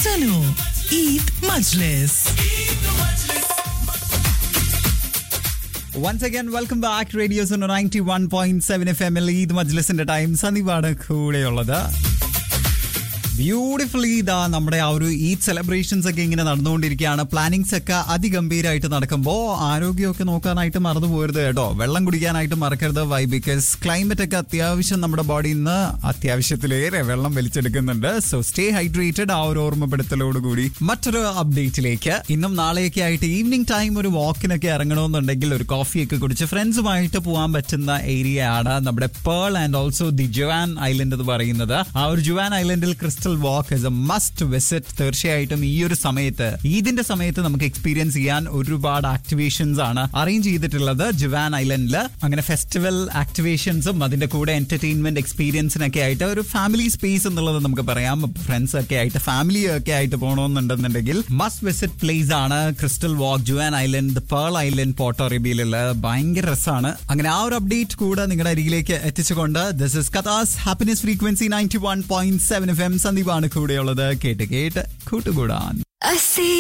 Sano Eid Majlis. Once again welcome back radio's ninety one point seven F M L Eid മജ്ലിസിന്റെ time സന്ദീപാണ് കൂടെയുള്ളത് beautifully ഇതാ നമ്മുടെ ആ ഒരു ഈദ് സെലിബ്രേഷൻസ് ഒക്കെ ഇങ്ങനെ നടന്നുകൊണ്ടിരിക്കുകയാണ് പ്ലാനിങ്സ് ഒക്കെ അതിഗംഭീരമായിട്ട് നടക്കുമ്പോൾ ആരോഗ്യമൊക്കെ നോക്കാനായിട്ട് മറന്നു പോരുത് കേട്ടോ വെള്ളം കുടിക്കാനായിട്ട് മറക്കരുത് വൈ ബിക്കോസ് ക്ലൈമറ്റ് ഒക്കെ അത്യാവശ്യം നമ്മുടെ ബോഡിയിൽ നിന്ന് അത്യാവശ്യത്തിലേറെ വെള്ളം വലിച്ചെടുക്കുന്നുണ്ട് സോ സ്റ്റേ ഹൈഡ്രേറ്റഡ് ആ ഒരു ഓർമ്മപ്പെടുത്തലോടുകൂടി മറ്റൊരു അപ്ഡേറ്റിലേക്ക് ഇന്നും നാളെയൊക്കെ ആയിട്ട് ഈവനിങ് ടൈം ഒരു വാക്കിനൊക്കെ ഇറങ്ങണമെന്നുണ്ടെങ്കിൽ ഒരു കോഫിയൊക്കെ കുടിച്ച് ഫ്രണ്ട്സുമായിട്ട് പോകാൻ പറ്റുന്ന ഏരിയ ആണ് നമ്മുടെ Pearl and also the Juan Island എന്ന് പറയുന്നത് ആ ഒരു ജുവാൻ ഐലൻഡിൽ Crystal Walk is a must visit തീർച്ചയായിട്ടും ഈ ഒരു സമയത്ത് ഈദിന്റെ സമയത്ത് നമുക്ക് എക്സ്പീരിയൻസ് ചെയ്യാൻ ഒരുപാട് ആക്ടിവേഷൻസ് ആണ് അറേഞ്ച് ചെയ്തിട്ടുള്ളത് ജുവാൻ ഐലൻഡിൽ അങ്ങനെ ഫെസ്റ്റിവൽ ആക്ടിവേഷൻസും അതിന്റെ കൂടെ എന്റർടൈൻമെന്റ് എക്സ്പീരിയൻസിനൊക്കെ ആയിട്ട് ഒരു ഫാമിലി സ്പേസ് എന്നുള്ളത് നമുക്ക് പറയാം ഫ്രണ്ട്സ് ഒക്കെ ആയിട്ട് ഫാമിലി ഒക്കെ ആയിട്ട് പോകണമെന്നുണ്ടെന്നുണ്ടെങ്കിൽ മസ്റ്റ് വിസിറ്റ് പ്ലേസ് ആണ് Crystal Walk Juan Island Pearl Island പോർട്ടോറിബിയിലുള്ള ഭയങ്കര രസമാണ് അങ്ങനെ ആ ഒരു അപ്ഡേറ്റ് കൂടെ നിങ്ങളുടെ അരികിലേക്ക് എത്തിച്ചുകൊണ്ട് this is Qatar's happiness frequency ninety one point seven F M സന്ദീപാണ് കൂടെയുള്ളത് കേട്ട് കേട്ട് കൂട്ടുകൂടാൻ I see